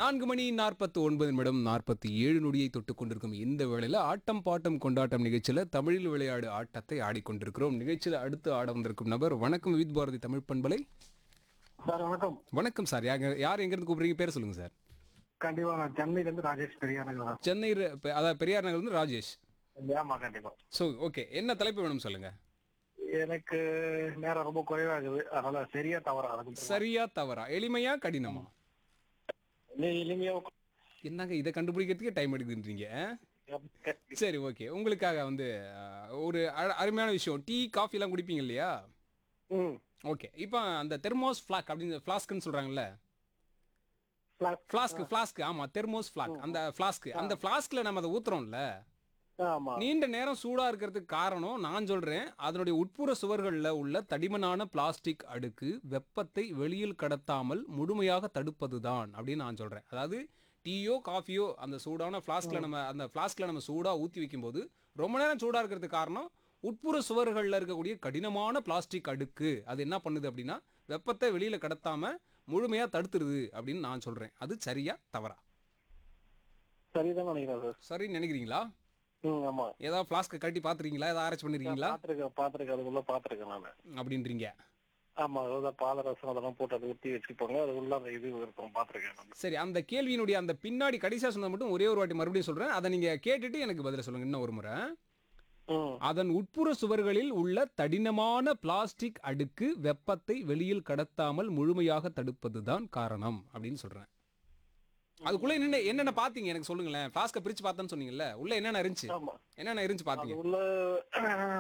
நான்கு மணி நாற்பத்தி ஒன்பது நிமிடம் நாற்பத்தி ஏழு நொடியை தொட்டு கொண்டிருக்கும் இந்த வேளையில ஆட்டம் பாட்டம் கொண்டாட்டம் நிகழ்ச்சியில தமிழில் விளையாடு ஆட்டத்தை ஆடிக்கொண்டிருக்கிறோம் நிகழ்ச்சியில அடுத்து ஆட வந்திருக்கும் நபர் வணக்கம் வித் பாரதி தமிழ் பண்பலை சார் வணக்கம் வணக்கம் சார் யார் யார் எங்க இருந்து கூப்பிடுறீங்க பேர் சொல்லுங்க சார் கண்டிப்பா நான் சென்னையில இருந்து ராஜேஷ் பெரியானங்க தான் சென்னை ர- பெ- அதாவது பெரியார் நகர் வந்து ராஜேஷ் ஆமா கண்டிப்பா ஸோ ஓகே என்ன தலைப்பு வேணும் சொல்லுங்க எனக்கு நேரம் ரொம்ப குறைவா இருக்குது அதனால சரியா தவறா அதுக்கு சரியா தவறா எளிமையா கடினமா நீ எளிமையா என்னங்க இதை கண்டுபிடிக்கிறதுக்கே டைம் எடுக்குன்றீங்க சரி ஓகே உங்களுக்காக வந்து அஹ், ஒரு அ- அருமையான விஷயம் டீ காஃபி எல்லாம் குடிப்பீங்க இல்லையா ம் ஓகே இப்போ அந்த தெர்மோஸ் ஃப்ளாக் அப்படின்னு ஃப்ளாஸ்க்னு சொல்றாங்கல்ல flat. ஃப்ளாஸ்க் ஃப்ளாஸ்க் ஆமா தெர்மோஸ் ஃப்ளாக் அந்த ஃப்ளாஸ்க் அந்த ஃப்ளாஸ்க்ல நம்ம அதை ஊத்துறோம்ல ஆமா நீண்ட நேரம் சூடா இருக்கிறதுக்கு காரணம் நான் சொல்றேன் அதனுடைய உட்புற சுவர்கள்ல உள்ள தடிமனான பிளாஸ்டிக் அடுக்கு வெப்பத்தை வெளியில் கடத்தாமல் முழுமையாக தடுப்பதுதான் அப்படின்னு நான் சொல்றேன் அதாவது டீயோ காஃபியோ அந்த சூடான ஃப்ளாஸ்க்ல நம்ம அந்த ஃப்ளாஸ்க்ல நம்ம சூடா ஊத்தி வைக்கும்போது ரொம்ப நேரம் சூடா இருக்கிறதுக்கு காரணம் உட்புற சுவர்கள்ல இருக்கக்கூடிய கடினமான பிளாஸ்டிக் அடுக்கு அது என்ன பண்ணுது அப்படின்னா வெப்பத்தை வெளியில கடத்தாம முழுமையா தடுத்துருது அப்படின்னு நான் சொல்றேன் அது சரியா தவறா சரிதான் நினைக்கிறேன் சார் சரி நினைக்கிறீங்களா ம் ஆமா ஏதாவது ஃப்ளாஸ்க்கை கட்டி பார்த்துருக்கீங்களா ஏதாவது ஆராய்ச்சி பண்ணிருக்கீங்களா பாத்திருக்கேன் பாத்திருக்கேன் அதுக்குள்ள பாத்திருக்கேன் நானு அப்படின்றீங்க ஆமா அதாவது பாதரசம் அதெல்லாம் போட்டு அதை ஊத்தி வச்சுப்பாங்க அதுக்குள்ள அந்த இது இருக்கும் பாத்திருக்கேன் நான் சரி அந்த கேள்வியினுடைய அந்த பின்னாடி கடைசியா சொன்னது மட்டும் ஒரே ஒரு வாட்டி மறுபடியும் சொல்றேன் அதை நீங்க கேட்டுட்டு எனக்கு பதில சொல்லுங்க இன்னும் ஒரு முறை ம் அதன் உட்புற சுவர்களில் உள்ள தடினமான பிளாஸ்டிக் அடுக்கு வெப்பத்தை வெளியில் கடத்தாமல் முழுமையாக தடுப்பதுதான் காரணம் அப்படின்னு சொல்றேன் அதுக்குள்ள என்னென்ன என்னென்ன பாத்தீங்க எனக்கு சொல்லுங்களேன் பிளாஸ்க பிரிச்சு பார்த்தேன்னு சொன்னீங்கல்ல உள்ள என்னென்ன இருந்துச்சு ஆமா என்னென்ன இருந்துச்சு அது பாத்தீங்க உள்ள